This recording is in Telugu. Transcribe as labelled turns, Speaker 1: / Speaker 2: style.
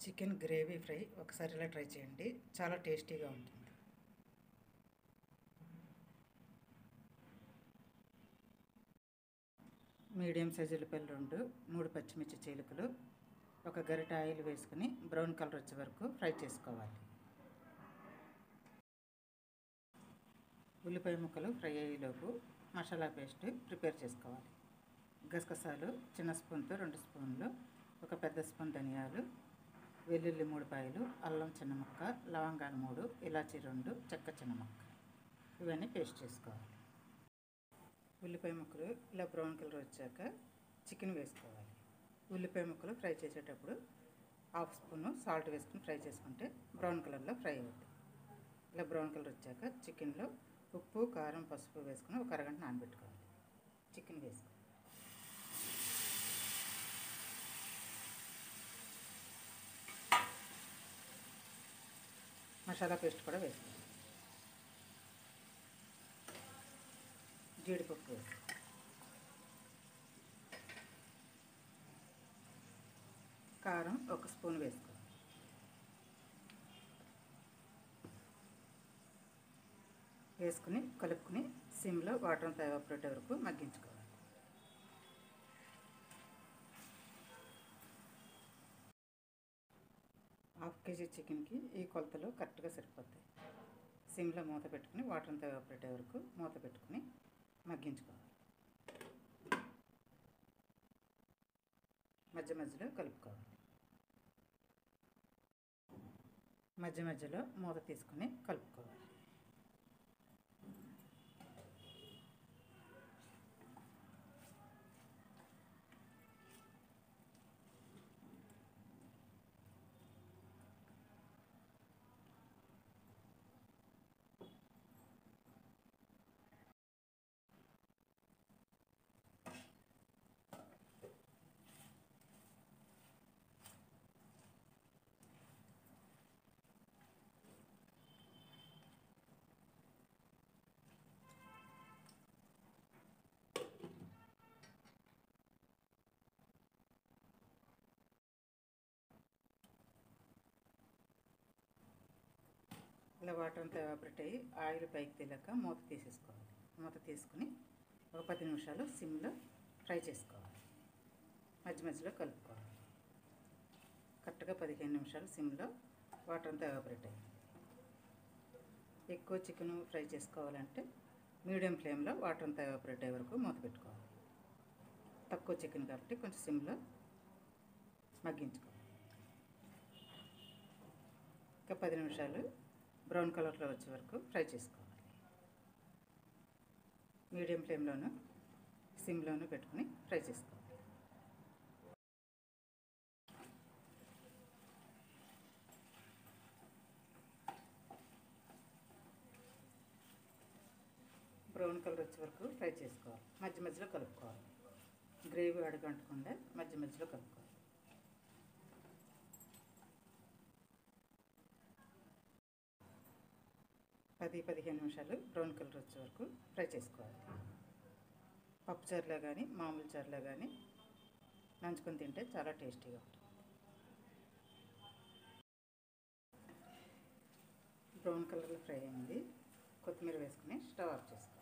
Speaker 1: చికెన్ గ్రేవీ ఫ్రై ఒకసారి ఇలా ట్రై చేయండి చాలా టేస్టీగా ఉంటుంది మీడియం సైజు ఉల్లిపాయలు రెండు మూడు పచ్చిమిర్చి చీలికలు ఒక గరిట ఆయిల్ వేసుకుని బ్రౌన్ కలర్ వచ్చే వరకు ఫ్రై చేసుకోవాలి ఉల్లిపాయ ముక్కలు ఫ్రై అయ్యేలోపు మసాలా పేస్ట్ ప్రిపేర్ చేసుకోవాలి గసగసాలు చిన్న స్పూన్తో రెండు స్పూన్లు ఒక పెద్ద స్పూన్ ధనియాలు వెల్లుల్లి మూడు పాయలు అల్లం చిన్న ముక్క లవంగాలు మూడు ఇలాచీ రెండు చెక్క చిన్న ముక్క ఇవన్నీ పేస్ట్ చేసుకోవాలి ఉల్లిపాయ ముక్కలు ఇలా బ్రౌన్ కలర్ వచ్చాక చికెన్ వేసుకోవాలి ఉల్లిపాయ ముక్కలు ఫ్రై చేసేటప్పుడు హాఫ్ స్పూన్ సాల్ట్ వేసుకుని ఫ్రై చేసుకుంటే బ్రౌన్ కలర్లో ఫ్రై అవుతుంది ఇలా బ్రౌన్ కలర్ వచ్చాక చికెన్లో ఉప్పు కారం పసుపు వేసుకుని ఒక అరగంట నానబెట్టుకోవాలి చికెన్ వేసుకోవాలి మసాలా పేస్ట్ కూడా వేసుకోవాలి జీడిపప్పు వేసుకోవాలి కారం ఒక స్పూన్ వేసుకోవాలి వేసుకుని కలుపుకుని సిమ్లో వాటర్ అంతా ఎవాపరేట్ వరకు మగ్గించుకోవాలి హాఫ్ కేజీ చికెన్కి ఈ కొలతలో కరెక్ట్గా సరిపోతాయి సిమ్లో మూత పెట్టుకుని వాటర్ అంతా ఎవాపరేట్ వరకు మూత పెట్టుకుని మగ్గించుకోవాలి మధ్య మధ్యలో కలుపుకోవాలి మధ్య మధ్యలో మూత తీసుకుని కలుపుకోవాలి ఇలా వాటర్ అంతా ఎవాపరేట్ అయ్యి ఆయిల్ పైకి తేలాక మూత తీసేసుకోవాలి మూత తీసుకుని ఒక పది నిమిషాలు సిమ్లో ఫ్రై చేసుకోవాలి మధ్య మధ్యలో కలుపుకోవాలి కరెక్ట్గా పదిహేను నిమిషాలు సిమ్లో వాటర్ అంతా ఎవాపరేట్ అయ్యి ఎక్కువ చికెన్ ఫ్రై చేసుకోవాలంటే మీడియం ఫ్లేమ్లో వాటర్ అంతా ఎవాపరేట్ అయ్యే వరకు మూత పెట్టుకోవాలి తక్కువ చికెన్ కాబట్టి కొంచెం సిమ్లో మగ్గించుకోవాలి ఇంకా పది నిమిషాలు బ్రౌన్ కలర్లో వచ్చే వరకు ఫ్రై చేసుకోవాలి మీడియం ఫ్లేమ్లోను సిమ్లోను పెట్టుకుని ఫ్రై చేసుకోవాలి బ్రౌన్ కలర్ వచ్చే వరకు ఫ్రై చేసుకోవాలి మధ్య మధ్యలో కలుపుకోవాలి గ్రేవీ అడగంటకుండా మధ్య మధ్యలో కలుపుకోవాలి పది పదిహేను నిమిషాలు బ్రౌన్ కలర్ వచ్చే వరకు ఫ్రై చేసుకోవాలి పప్పు చారులో కానీ మామూలు చారులో కానీ నంచుకొని తింటే చాలా టేస్టీగా ఉంటుంది బ్రౌన్ కలర్లో ఫ్రై అయింది కొత్తిమీర వేసుకుని స్టవ్ ఆఫ్ చేసుకోవాలి